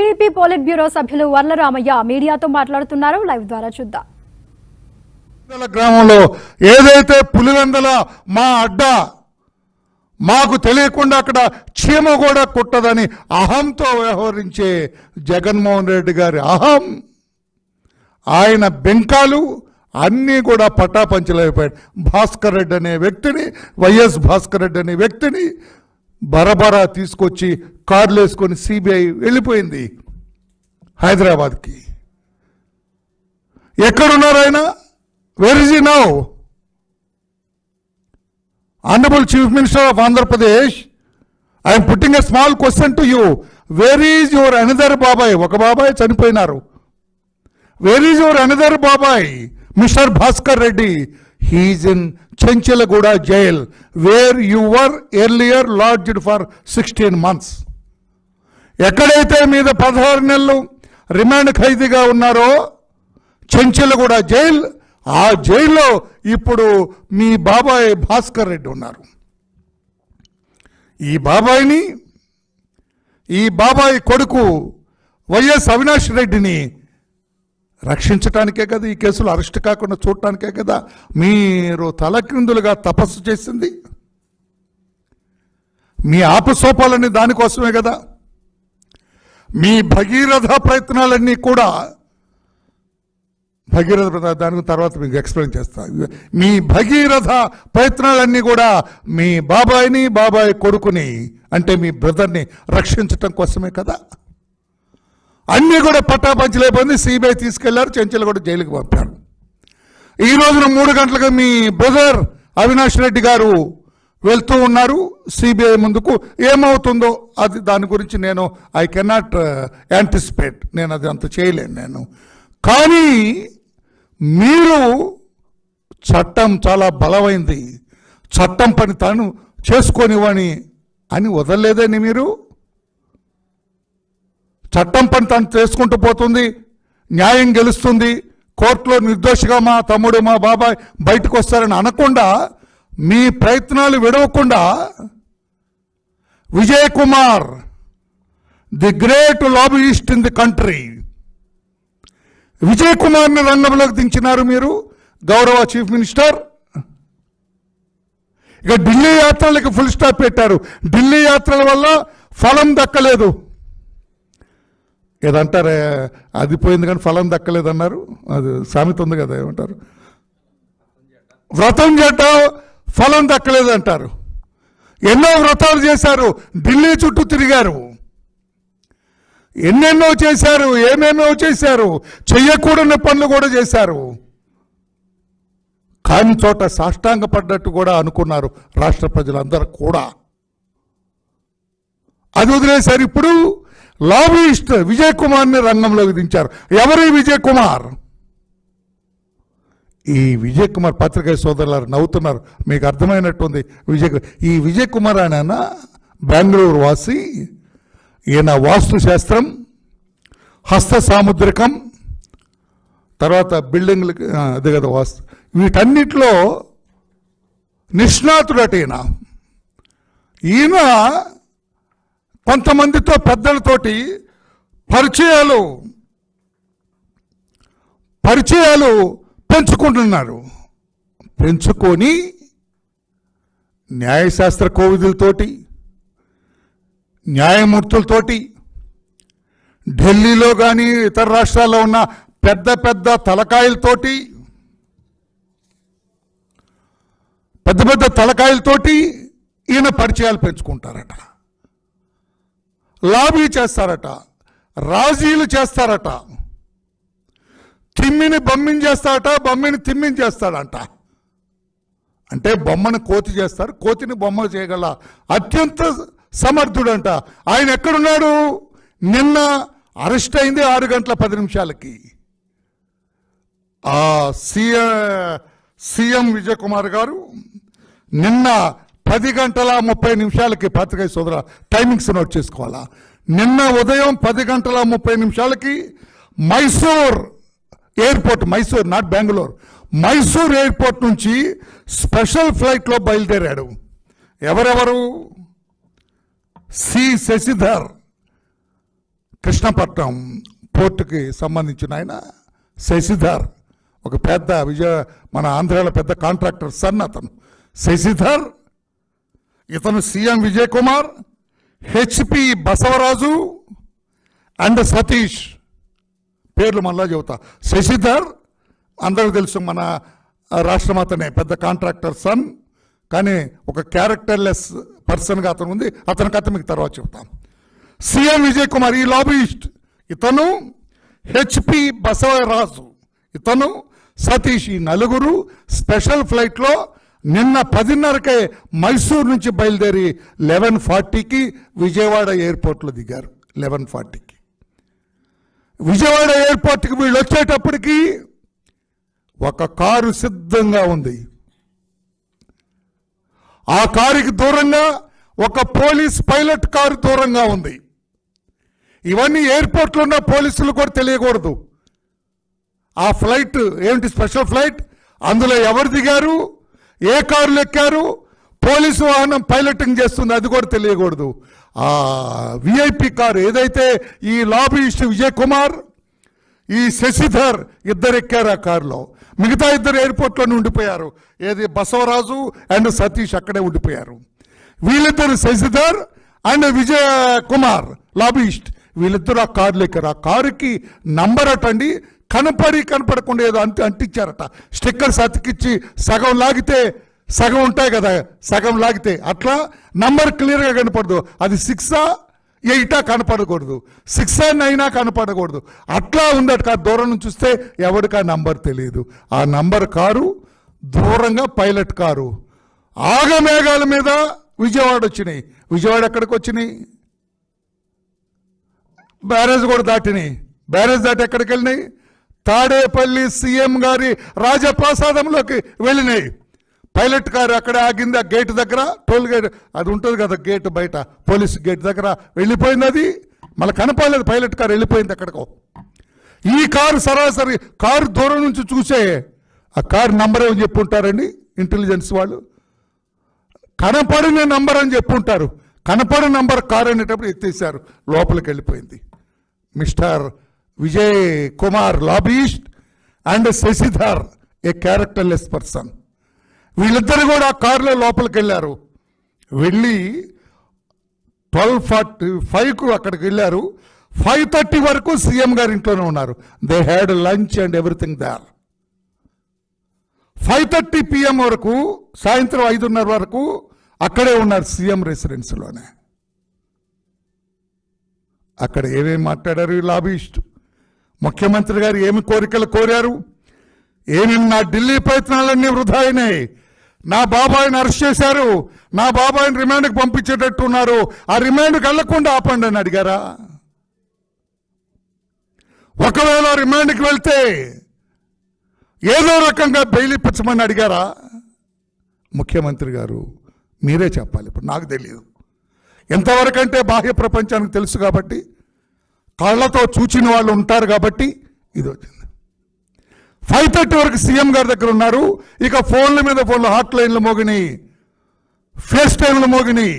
TDP polit bureau సభ్యులు వర్లరామయ్య మీడియాతో మాట్లాడుతున్నారు లైవ్ ద్వారా చూద్దాం పులివెందల గ్రామంలో ఏదైతే పులివెందల మా అడ్డ మాకు తెలియకుండా అక్కడ చీమ కూడా కుట్టదని అహంతో వ్యవహరించే జగన్మోహన్ రెడ్డి గారి అహం ఆయన బెంకాలు అన్నీ కూడా పటాపంచలైపోయాడు భాస్కర్ రెడ్డి అనే వ్యక్తిని వైఎస్ భాస్కర్ రెడ్డి అనే వ్యక్తిని బరబరా తీసుకొచ్చి కార్లు వేసుకొని సిబిఐ వెళ్ళిపోయింది హైదరాబాద్కి ఎక్కడున్నారు ఆయన where is he now honourable chief minister of Andhra Pradesh I'm putting a small question to you where is your another బాబాయ్ ఒక బాబాయ్ చనిపోయినారు వేర్ ఈజ్ యువర్ అనదర్ బాబాయ్ mister Bhaskar Reddy he is in Chenchalguda jail where you were earlier lodged for sixteen months ఎక్కడైతే మీద పదహారు నెలలు remand ఖైదీగా ఉన్నారో చెంచలగూడ జైల్ ఆ జైల్లో ఇప్పుడు మీ బాబాయ్ భాస్కర్ రెడ్డి ఉన్నారు ఈ బాబాయిని ఈ బాబాయ్ కొడుకు వైఎస్ అవినాష్ రెడ్డిని రక్షించటానికే కదా ఈ కేసులు అరెస్ట్ కాకుండా చూడటానికే కదా మీరు తలక్రిందులుగా తపస్సు చేసింది మీ ఆపసోపాలన్నీ దానికోసమే కదా మీ భగీరథ ప్రయత్నాలన్నీ కూడా భగీరథ ప్రయత్నాలు దాని తర్వాత మీకు ఎక్స్ప్లెయిన్ చేస్తా మీ భగీరథ ప్రయత్నాలన్నీ కూడా మీ బాబాయిని బాబాయ్ కొడుకుని అంటే మీ బ్రదర్ని రక్షించటం కోసమే కదా అన్నీ కూడా పట్టాపంచలేకపోయింది సిబిఐ తీసుకెళ్లారు చెంచలు కూడా జైలుకి పంపారు ఈ రోజున మూడు గంటలకు మీ బ్రదర్ అవినాష్ రెడ్డి గారు వెళ్తూ ఉన్నారు సిబిఐ ముందుకు ఏమవుతుందో అది దాని గురించి నేను ఐ కెనాట్ యాంటిసిపేట్ నేను అది అంత చేయలేను నేను కానీ మీరు చట్టం చాలా బలమైంది చట్టం పని తాను చేసుకొనివని అని వదలలేదని మీరు చట్టం పని తను చేసుకుంటూ పోతుంది న్యాయం గెలుస్తుంది కోర్టులో నిర్దోషిగా మా తమ్ముడు మా బాబాయ్ బయటకు వస్తారని అనకుండా మీ ప్రయత్నాలు విడవకుండా Vijay Kumar the great lobbyist in the country Vijay కుమార్ని రంగంలోకి దించినారు మీరు గౌరవ చీఫ్ మినిస్టర్ ఇక ఢిల్లీ యాత్రలకు ఫుల్ స్టాప్ పెట్టారు ఢిల్లీ యాత్రల వల్ల ఫలం దక్కలేదు ఏదంటారే అది పోయింది కానీ ఫలం దక్కలేదన్నారు అది సామెత ఉంది కదా ఏమంటారు వ్రతం చేట ఫలం దక్కలేదు అంటారు ఎన్నో వ్రతాలు చేశారు ఢిల్లీ చుట్టూ తిరిగారు ఎన్నెన్నో చేశారు ఏమేమో చేశారు చెయ్యకూడని పనులు కూడా చేశారు కాని చోట సాష్టాంగ పడ్డట్టు కూడా అనుకున్నారు రాష్ట్ర ప్రజలందరూ కూడా అది వదిలేశారు ఇప్పుడు లాబీయిస్ట్ విజయ్ కుమార్ని రంగంలోకి దించారు ఎవరి విజయ్ కుమార్ ఈ విజయ్ కుమార్ పత్రికా సోదరులారు నవ్వుతున్నారు మీకు అర్థమైనట్టుంది విజయ్ కు- ఈ విజయ్ కుమార్ ఆయన బెంగళూరు వాసి ఈయన వాస్తు శాస్త్రం హస్త సాముద్రికం తర్వాత బిల్డింగ్లకి ఆ, అదే కదా వాస్తు వీటన్నిటిలో నిష్ణాతుడట ఈయన ఈయన కొంతమందితో పెద్దలతోటి పరిచయాలు పరిచయాలు పెంచుకుంటున్నారు పెంచుకొని న్యాయశాస్త్ర కోవిదులతోటి న్యాయమూర్తులతోటి ఢిల్లీలో కానీ ఇతర రాష్ట్రాల్లో ఉన్న పెద్ద పెద్ద తలకాయలతోటి పెద్ద పెద్ద తలకాయలతోటి ఈయన పరిచయాలు పెంచుకుంటారట లాబీ చేస్తారట రాజీలు చేస్తారట తిమ్మిని బొమ్మిని చేస్తాడట బొమ్మిని తిమ్మిని చేస్తాడంట అంటే బొమ్మను కోతి చేస్తారు కోతిని బొమ్మ చేయగల అత్యంత సమర్థుడంట ఆయన ఎక్కడున్నాడు నిన్న అరెస్ట్ అయింది ఆరు గంటల పది నిమిషాలకి ఆ సీఎం సీఎం విజయ్ కుమార్ గారు నిన్న పది గంటల ముప్పై నిమిషాలకి పత్రిక సోదర టైమింగ్స్ నోట్ చేసుకోవాలా నిన్న ఉదయం పది గంటల ముప్పై నిమిషాలకి Mysore airport Mysore not Bengaluru Mysore airport నుంచి స్పెషల్ ఫ్లైట్లో బయలుదేరాడు ఎవరెవరు సి శశిధర్ కృష్ణపట్నం పోర్టుకి సంబంధించిన ఆయన శశిధర్ ఒక పెద్ద విజయ మన ఆంధ్రాలో పెద్ద కాంట్రాక్టర్ సన్ అతను శశిధర్ ఇతను CM Vijay Kumar HP Basavaraju and Satish పేర్లు మళ్ళా చెబుతా శశిధర్ అందరికీ తెలుసు మన రాష్ట్రమాతనే పెద్ద కాంట్రాక్టర్ సన్ కానీ ఒక క్యారెక్టర్లెస్ పర్సన్గా అతను ఉంది అతని కథ మీకు తర్వాత చెప్తాం సీఎం విజయ్ కుమార్ ఈ లాబీయిస్ట్ ఇతను హెచ్పి బసవరాజు ఇతను సతీష్ ఈ నలుగురు స్పెషల్ ఫ్లైట్లో నిన్న పదిన్నరకే మైసూర్ నుంచి బయలుదేరి లెవెన్ ఫార్టీకి విజయవాడ ఎయిర్పోర్ట్లో దిగారు లెవెన్ ఫార్టీకి విజయవాడ ఎయిర్పోర్ట్కి వీళ్ళు వచ్చేటప్పటికి ఒక కారు సిద్ధంగా ఉంది ఆ కారుకి దూరంగా ఒక పోలీస్ పైలట్ కారు దూరంగా ఉంది ఇవన్నీ ఎయిర్పోర్ట్లో ఉన్న పోలీసులు కూడా తెలియకూడదు ఆ ఫ్లైట్ ఏంటి స్పెషల్ ఫ్లైట్ అందులో ఎవరు దిగారు ఏ కారులు ఎక్కారు పోలీసు వాహనం పైలటింగ్ చేస్తుంది అది కూడా తెలియకూడదు ఆ విఐపి కారు ఏదైతే ఈ లాబీయిస్ట్ విజయ్ కుమార్ ఈ శశిధర్ ఇద్దరు ఎక్కారు ఆ కారులో మిగతా ఇద్దరు ఎయిర్పోర్ట్లోనే ఉండిపోయారు ఏది బసవరాజు అండ్ సతీష్ అక్కడే ఉండిపోయారు వీళ్ళిద్దరు శశిధర్ అండ్ విజయ కుమార్ లాబీయిస్ట్ వీళ్ళిద్దరు ఆ కారులో ఎక్కారు ఆ కారుకి నంబర్ అటండి కనపడి కనపడకుండా ఏదో అంటి అంటించారట స్టిక్కర్స్ అతికిచ్చి సగం లాగితే సగం ఉంటాయి కదా సగం లాగితే అట్లా నంబర్ క్లియర్గా కనపడదు అది సిక్సా ఎయిటా కనపడకూడదు సిక్స్ నైనా కనపడకూడదు అట్లా ఉందట కాదు దూరం నుంచి చూస్తే ఎవరికి ఆ నంబర్ తెలియదు ఆ నంబర్ కారు దూరంగా పైలట్ కారు ఆగమేఘాల మీద విజయవాడ వచ్చినాయి విజయవాడ ఎక్కడికి వచ్చినాయి బ్యారేజ్ కూడా దాటినాయి బ్యారేజ్ దాటి ఎక్కడికి వెళ్ళినాయి తాడేపల్లి సీఎం గారి రాజప్రసాదంలోకి వెళ్ళినాయి పైలట్ కారు అక్కడ ఆగింది ఆ గేట్ దగ్గర టోల్ గేట్ అది ఉంటుంది కదా గేట్ బయట పోలీస్ గేట్ దగ్గర వెళ్ళిపోయింది అది మళ్ళీ కనపడలేదు పైలట్ కారు వెళ్ళిపోయింది ఎక్కడికో ఈ కారు సరాసరి కారు దూరం నుంచి చూసే ఆ కారు నంబర్ ఏమని చెప్పుంటారండి ఇంటెలిజెన్స్ వాళ్ళు కనపడిన నంబర్ అని చెప్పుంటారు కనపడిన నంబర్ కారు అనేటప్పుడు ఎత్తేసారు లోపలికి వెళ్ళిపోయింది mister Vijay Kumar lobbyist and Sasidhar a characterless person వీళ్ళిద్దరు కూడా ఆ కారులో లోపలికి వెళ్ళారు వెళ్ళి ట్వెల్వ్ ఫార్టీ ఫైవ్కు అక్కడికి వెళ్ళారు ఫైవ్ థర్టీ వరకు సీఎం గారి ఇంట్లోనే ఉన్నారు they had lunch and everything there five thirty PM వరకు సాయంత్రం ఐదున్నర వరకు అక్కడే ఉన్నారు సీఎం రెసిడెన్స్లోనే అక్కడ ఏమేమి మాట్లాడారు ఈ లాబీస్ట్ ముఖ్యమంత్రి గారు ఏమి కోరికలు కోరారు ఏమేమి నా ఢిల్లీ ప్రయత్నాలన్నీ వృధా అయినాయి నా బాబాయిని అరెస్ట్ చేశారు నా బాబాయిని రిమాండ్కి పంపించేటట్టు ఉన్నారు ఆ రిమాండ్కి వెళ్లకుండా ఆపండి అని అడిగారా ఒకవేళ రిమాండ్కి వెళ్తే ఏదో రకంగా బెయిల్ ఇప్పించమని అడిగారా ముఖ్యమంత్రి గారు మీరే చెప్పాలి ఇప్పుడు నాకు తెలియదు ఎంతవరకంటే బాహ్య ప్రపంచానికి తెలుసు కాబట్టి కళ్ళతో చూచిన వాళ్ళు ఉంటారు కాబట్టి ఇది వచ్చింది ఫైవ్ థర్టీ వరకు సీఎం గారి దగ్గర ఉన్నారు ఇక ఫోన్ల మీద ఫోన్లు హాట్ లైన్లు మోగినాయి ఫేస్ టైంలు మోగినాయి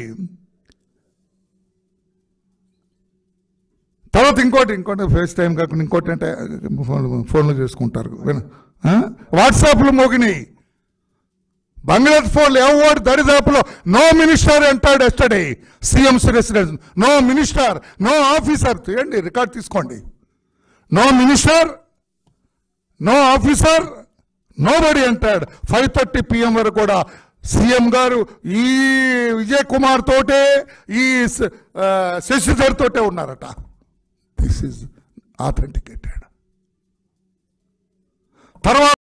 తర్వాత ఇంకోటి ఇంకోటి ఫేస్ టైం కాకుండా ఇంకోటి అంటే ఫోన్లు ఫోన్లు చేసుకుంటారు విన- ఆ? వాట్సాప్లు మోగినాయి బంగ్లాదేశ్ ఫోన్లు ఎవరు దరిదాపులో నో మినిస్టర్ అంటాడు yesterday CM residence no minister no officer తీయండి రికార్డ్ తీసుకోండి no minister no officer nobody అంటాడు ఫైవ్ థర్టీ పిఎం వరకు కూడా సీఎం గారు ఈ విజయ్ కుమార్ తోటే ఈ స- ఆ, శశిధర్ తోటే ఉన్నారట దిస్ ఇస్ ఆథెంటికేటెడ్ తర్వాత